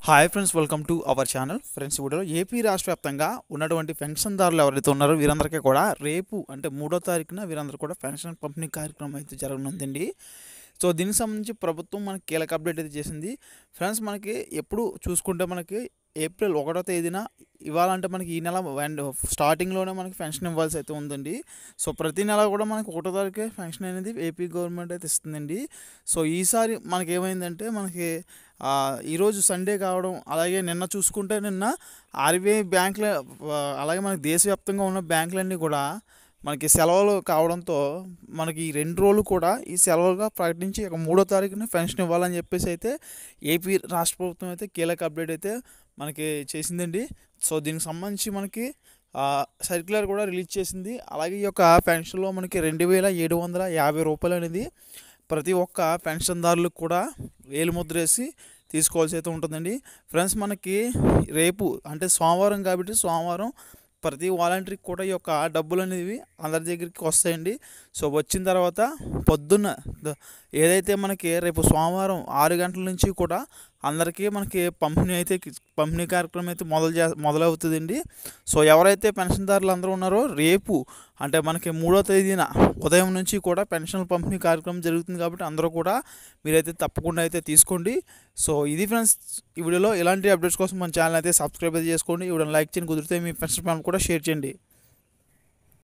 hi friends welcome to our channel friends వీడియోలో AP రాష్ట్ర వ్యాప్తంగా ఉన్నటువంటి పెన్షన్దారులు ఎవరైతే ఉన్నారో వీరందరికీ కూడా రేపు అంటే మూడో తారీఖున వీరందరూ కూడా పెన్షన్ పంపిణీ కార్యక్రమం అయితే జరగనుందండి సో దీనికి సంబంధించి ప్రభుత్వం మనకి కీలక అప్డేట్ అయితే చేసింది ఫ్రెండ్స్ మనకి ఎప్పుడు చూసుకుంటే మనకి ఏప్రిల్ ఒకటో తేదీన ఇవ్వాలంటే మనకి ఈ నెల అండ్ స్టార్టింగ్లోనే మనకి పెన్షన్ ఇవ్వాల్సి అయితే ఉందండి సో ప్రతి నెల కూడా మనకి ఒకటో తారీఖే పెన్షన్ అనేది ఏపీ గవర్నమెంట్ అయితే ఇస్తుందండి సో ఈసారి మనకి ఏమైందంటే మనకి ఆ, ఈరోజు సండే కావడం అలాగే నిన్న చూసుకుంటే నిన్న ఆర్బీఐ బ్యాంకుల అలాగే మనకి దేశవ్యాప్తంగా ఉన్న బ్యాంకులన్నీ కూడా మనకి సెలవులు కావడంతో మనకి ఈ రెండు రోజులు కూడా ఈ సెలవులుగా ప్రకటించి ఒక మూడో తారీఖున పెన్షన్ ఇవ్వాలని చెప్పేసి అయితే ఏపీ రాష్ట్ర ప్రభుత్వం అయితే కీలక అప్డేట్ అయితే మనకి చేసిందండి సో దీనికి సంబంధించి మనకి సర్క్యులర్ కూడా రిలీజ్ చేసింది అలాగే ఈ యొక్క పెన్షన్లో మనకి రెండు వేల ఏడు వందల యాభై రూపాయలు అనేది ప్రతి ఒక్క పెన్షన్దారులకు కూడా వేలు ముద్ర వేసి తీసుకోవాల్సి అయితే ఉంటుందండి ఫ్రెండ్స్ మనకి రేపు అంటే సోమవారం కాబట్టి సోమవారం ప్రతి వాలంటీర్కి కూడా ఈ యొక్క డబ్బులు అనేవి అందరి దగ్గరికి వస్తాయండి సో వచ్చిన తర్వాత పొద్దున్న ద- ఏదైతే మనకి రేపు సోమవారం ఆరు గంటల నుంచి కూడా అందరికీ మనకి పంపిణీ అయితే పంపిణీ కార్యక్రమం అయితే మొదలు చే మొదలవుతుందండి సో ఎవరైతే పెన్షన్దారులు అందరూ ఉన్నారో రేపు అంటే మనకి మూడో తేదీన ఉదయం నుంచి కూడా పెన్షన్ పంపిణీ కార్యక్రమం జరుగుతుంది కాబట్టి అందరూ కూడా మీరైతే తప్పకుండా అయితే తీసుకోండి సో ఇది ఫ్రెండ్స్ ఈ వీడియోలో ఇలాంటి అప్డేట్స్ కోసం మన ఛానల్ అయితే సబ్స్క్రైబ్ అయితే చేసుకోండి ఈ వీడియోని లైక్ చేయండి కుదిరితే మీ ఫ్రెండ్స్ కూడా షేర్ చేయండి